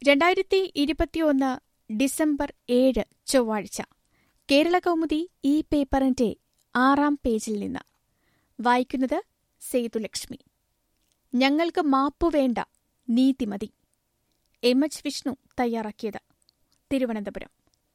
രണ്ടായിരത്തി ഇരുപത്തിയൊന്ന് ഡിസംബർ ഏഴ് ചൊവ്വാഴ്ച കേരള കൗമുദി ഈ പേപ്പറിന്റെ ആറാം പേജിൽ നിന്ന് വായിക്കുന്നത് സേതുലക്ഷ്മി ഞങ്ങൾക്ക് മാപ്പു വേണ്ട നീതി മതി എം എച്ച് വിഷ്ണു തയ്യാറാക്കിയത് തിരുവനന്തപുരം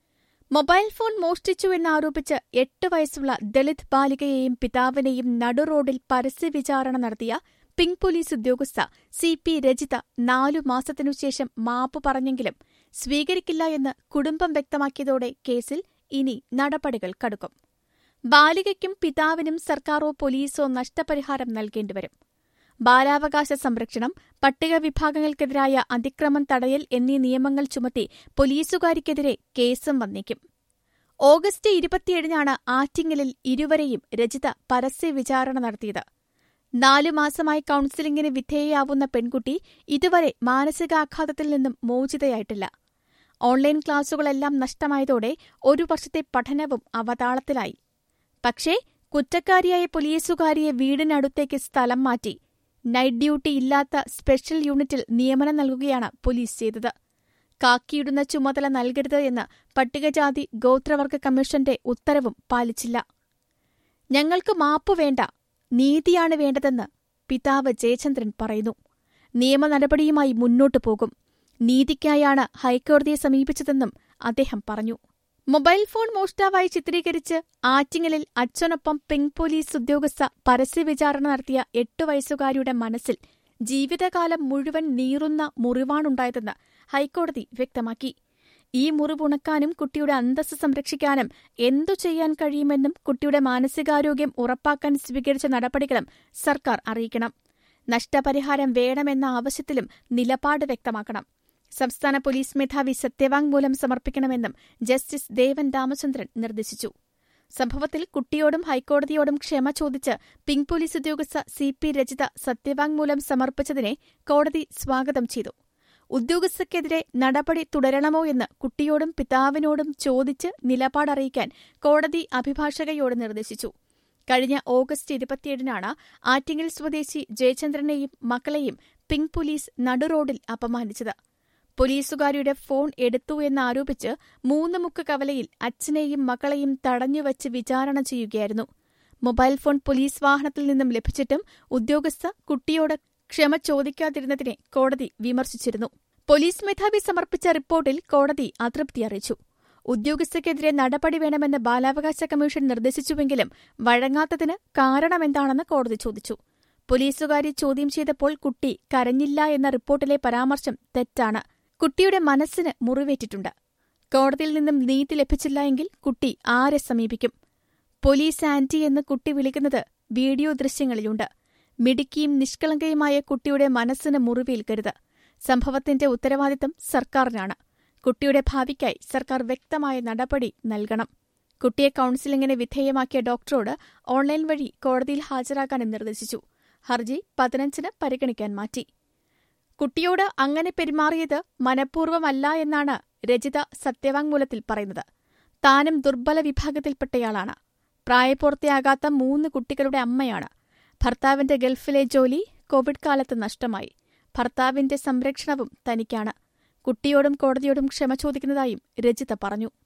മൊബൈൽ ഫോൺ മോഷ്ടിച്ചു എന്നാരോപിച്ച് എട്ട് വയസ്സുള്ള ദളിത് ബാലികയെയും പിതാവിനെയും നടുറോഡിൽ പരസ്യവിചാരണ നടത്തിയ പിങ്ക് പോലീസ് ഉദ്യോഗസ്ഥ സി പി രജിത നാലു മാസത്തിനുശേഷം മാപ്പ് പറഞ്ഞെങ്കിലും സ്വീകരിക്കില്ല എന്ന് കുടുംബം വ്യക്തമാക്കിയതോടെ കേസിൽ ഇനി നടപടികൾ കടുക്കും ബാലികയ്ക്കും പിതാവിനും സർക്കാരോ പോലീസോ നഷ്ടപരിഹാരം നൽകേണ്ടിവരും ബാലാവകാശ സംരക്ഷണം പട്ടിക വിഭാഗങ്ങൾക്കെതിരായ അതിക്രമം തടയൽ എന്നീ നിയമങ്ങൾ ചുമത്തി പോലീസുകാരിക്കെതിരെ കേസും വന്നേക്കും ഓഗസ്റ്റ് ഇരുപത്തിയേഴിനാണ് ആറ്റിങ്ങലിൽ ഇരുവരെയും രജിത പരസ്യവിചാരണ നടത്തിയത് നാലു മാസമായി കൌൺസിലിംഗിന് വിധേയയാവുന്ന പെൺകുട്ടി ഇതുവരെ മാനസികാഘാതത്തിൽ നിന്നും മോചിതയായിട്ടില്ല ഓൺലൈൻ ക്ലാസുകളെല്ലാം നഷ്ടമായതോടെ ഒരു വർഷത്തെ പഠനവും അവതാളത്തിലായി പക്ഷേ കുറ്റക്കാരിയായ പോലീസുകാരിയെ വീടിനടുത്തേക്ക് സ്ഥലം മാറ്റി നൈറ്റ് ഡ്യൂട്ടി ഇല്ലാത്ത സ്പെഷ്യൽ യൂണിറ്റിൽ നിയമനം നൽകുകയാണ് പോലീസ് ചെയ്തത് കാക്കിയിടുന്ന ചുമതല നൽകരുത് എന്ന് പട്ടികജാതി ഗോത്രവർഗ കമ്മീഷന്റെ ഉത്തരവും പാലിച്ചില്ല ഞങ്ങൾക്ക് മാപ്പ് വേണ്ട നീതിയാണ് വേണ്ടതെന്ന് പിതാവ് ജയചന്ദ്രൻ പറയുന്നു നിയമ നടപടിയുമായി മുന്നോട്ടു പോകും നീതിക്കായാണ് ഹൈക്കോടതിയെ സമീപിച്ചതെന്നും അദ്ദേഹം പറഞ്ഞു മൊബൈൽ ഫോൺ മോഷ്ടാവായി ചിത്രീകരിച്ച് ആറ്റിങ്ങലിൽ അച്ഛനൊപ്പം പിങ്ക് പോലീസ് ഉദ്യോഗസ്ഥ പരസ്യവിചാരണ നടത്തിയ എട്ടു വയസ്സുകാരിയുടെ മനസ്സിൽ ജീവിതകാലം മുഴുവൻ നീറുന്ന മുറിവാണുണ്ടായതെന്ന് ഹൈക്കോടതി വ്യക്തമാക്കി ഈ മുറിവുണക്കാനും കുട്ടിയുടെ അന്തസ്സ് സംരക്ഷിക്കാനും എന്തു ചെയ്യാൻ കഴിയുമെന്നും കുട്ടിയുടെ മാനസികാരോഗ്യം ഉറപ്പാക്കാൻ സ്വീകരിച്ച നടപടികളും സർക്കാർ അറിയിക്കണം നഷ്ടപരിഹാരം വേണമെന്ന ആവശ്യത്തിലും നിലപാട് വ്യക്തമാക്കണം സംസ്ഥാന പോലീസ് മേധാവി സത്യവാങ്മൂലം സമർപ്പിക്കണമെന്നും ജസ്റ്റിസ് ദേവൻ രാമചന്ദ്രൻ നിർദ്ദേശിച്ചു സംഭവത്തിൽ കുട്ടിയോടും ഹൈക്കോടതിയോടും ക്ഷമ ചോദിച്ച് പിങ്ക് പോലീസ് ഉദ്യോഗസ്ഥ സി പി രജിത സത്യവാങ്മൂലം സമർപ്പിച്ചതിനെ കോടതി സ്വാഗതം ചെയ്തു ഉദ്യോഗസ്ഥർക്കെതിരെ നടപടി തുടരണമോ എന്ന് കുട്ടിയോടും പിതാവിനോടും ചോദിച്ച് നിലപാടറിയിക്കാൻ കോടതി അഭിഭാഷകയോട് നിർദ്ദേശിച്ചു കഴിഞ്ഞ ഓഗസ്റ്റ് ഇരുപത്തിയേഴിനാണ് ആറ്റിങ്ങൽ സ്വദേശി ജയചന്ദ്രനെയും മക്കളെയും പിങ്ക് പോലീസ് നടുറോഡിൽ അപമാനിച്ചത് പോലീസുകാരിയുടെ ഫോൺ എടുത്തു എന്നാരോപിച്ച് മൂന്ന് മുക്ക് കവലയിൽ അച്ഛനെയും മക്കളെയും തടഞ്ഞുവച്ച് വിചാരണ ചെയ്യുകയായിരുന്നു മൊബൈൽ ഫോൺ പോലീസ് വാഹനത്തിൽ നിന്നും ലഭിച്ചിട്ടും ഉദ്യോഗസ്ഥ കുട്ടിയോട് ക്ഷമ ചോദിക്കാതിരുന്നതിനെ കോടതി വിമർശിച്ചിരുന്നു പോലീസ് മേധാവി സമർപ്പിച്ച റിപ്പോർട്ടിൽ കോടതി അതൃപ്തി അറിയിച്ചു ഉദ്യോഗസ്ഥയ്ക്കെതിരെ നടപടി വേണമെന്ന് ബാലാവകാശ കമ്മീഷൻ നിർദ്ദേശിച്ചുവെങ്കിലും വഴങ്ങാത്തതിന് കാരണമെന്താണെന്ന് കോടതി ചോദിച്ചു പോലീസുകാരി ചോദ്യം ചെയ്തപ്പോൾ കുട്ടി കരഞ്ഞില്ല എന്ന റിപ്പോർട്ടിലെ പരാമർശം തെറ്റാണ് കുട്ടിയുടെ മനസ്സിന് മുറിവേറ്റിട്ടുണ്ട് കോടതിയിൽ നിന്നും നീതി ലഭിച്ചില്ല എങ്കിൽ കുട്ടി ആരെ സമീപിക്കും പോലീസ് ആന്റി എന്ന് കുട്ടി വിളിക്കുന്നത് വീഡിയോ ദൃശ്യങ്ങളിലുണ്ട് മിടുക്കിയും നിഷ്കളങ്കയുമായ കുട്ടിയുടെ മനസ്സിന് മുറിവേൽക്കരുത് സംഭവത്തിന്റെ ഉത്തരവാദിത്തം സർക്കാരിനാണ് കുട്ടിയുടെ ഭാവിക്കായി സർക്കാർ വ്യക്തമായ നടപടി നൽകണം കുട്ടിയെ കൌൺസിലിംഗിന് വിധേയമാക്കിയ ഡോക്ടറോട് ഓൺലൈൻ വഴി കോടതിയിൽ ഹാജരാക്കാനും നിർദ്ദേശിച്ചു ഹർജി പതിനഞ്ചിന് പരിഗണിക്കാൻ മാറ്റി കുട്ടിയോട് അങ്ങനെ പെരുമാറിയത് മനഃപൂർവ്വമല്ല എന്നാണ് രജിത സത്യവാങ്മൂലത്തിൽ പറയുന്നത് താനും ദുർബല വിഭാഗത്തിൽപ്പെട്ടയാളാണ് പ്രായപൂർത്തിയാകാത്ത മൂന്ന് കുട്ടികളുടെ അമ്മയാണ് ഭർത്താവിന്റെ ഗൾഫിലെ ജോലി കോവിഡ് കാലത്ത് നഷ്ടമായി ഭർത്താവിന്റെ സംരക്ഷണവും തനിക്കാണ് കുട്ടിയോടും കോടതിയോടും ക്ഷമ ചോദിക്കുന്നതായും രജിത പറഞ്ഞു